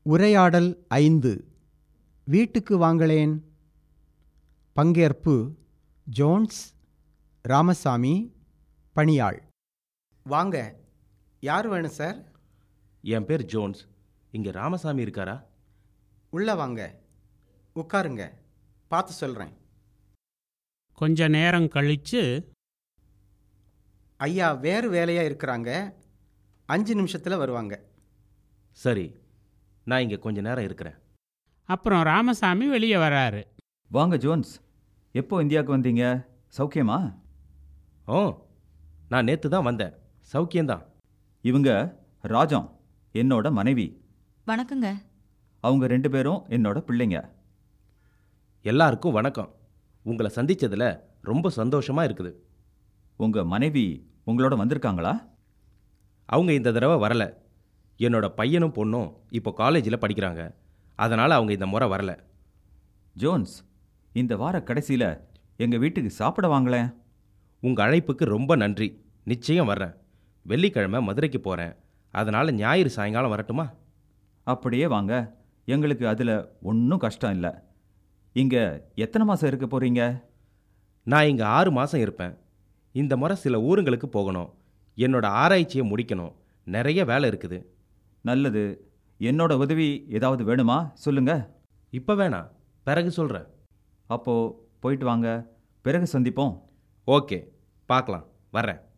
உரையாடல் ஐந்து வீட்டுக்கு வாங்களேன் பங்கேற்பு ஜோன்ஸ் ராமசாமி பணியாள் வாங்க யார் வேணும் சார் என் பேர் ஜோன்ஸ் இங்கே ராமசாமி இருக்காரா உள்ள வாங்க உட்காருங்க பார்த்து சொல்கிறேன் கொஞ்ச நேரம் கழிச்சு ஐயா வேறு வேலையாக இருக்கிறாங்க அஞ்சு நிமிஷத்தில் வருவாங்க சரி நான் இங்கே கொஞ்ச நேரம் இருக்கிறேன் அப்புறம் ராமசாமி வெளியே வராரு வாங்க ஜோன்ஸ் எப்போ இந்தியாவுக்கு வந்தீங்க சௌக்கியமா ஓ நான் நேற்று தான் வந்தேன் சௌக்கியம்தான் இவங்க ராஜம் என்னோட மனைவி வணக்கங்க அவங்க ரெண்டு பேரும் என்னோட பிள்ளைங்க எல்லாருக்கும் வணக்கம் உங்களை சந்திச்சதுல ரொம்ப சந்தோஷமா இருக்குது உங்க மனைவி உங்களோட வந்திருக்காங்களா அவங்க இந்த தடவை வரல என்னோட பையனும் பொண்ணும் இப்போ காலேஜில் படிக்கிறாங்க அதனால் அவங்க இந்த முறை வரல ஜோன்ஸ் இந்த வார கடைசியில எங்க வீட்டுக்கு சாப்பிட வாங்களேன் உங்கள் அழைப்புக்கு ரொம்ப நன்றி நிச்சயம் வர்றேன் வெள்ளிக்கிழமை மதுரைக்கு போகிறேன் அதனால் ஞாயிறு சாயங்காலம் வரட்டுமா அப்படியே வாங்க எங்களுக்கு அதுல ஒன்றும் கஷ்டம் இல்லை இங்க எத்தனை மாசம் இருக்க போறீங்க நான் இங்கே ஆறு மாதம் இருப்பேன் இந்த முறை சில ஊருங்களுக்கு போகணும் என்னோட ஆராய்ச்சியை முடிக்கணும் நிறைய வேலை இருக்குது நல்லது என்னோட உதவி ஏதாவது வேணுமா சொல்லுங்க இப்போ வேணாம் பிறகு சொல்கிறேன் அப்போ போயிட்டு வாங்க பிறகு சந்திப்போம் ஓகே பார்க்கலாம் வர்றேன்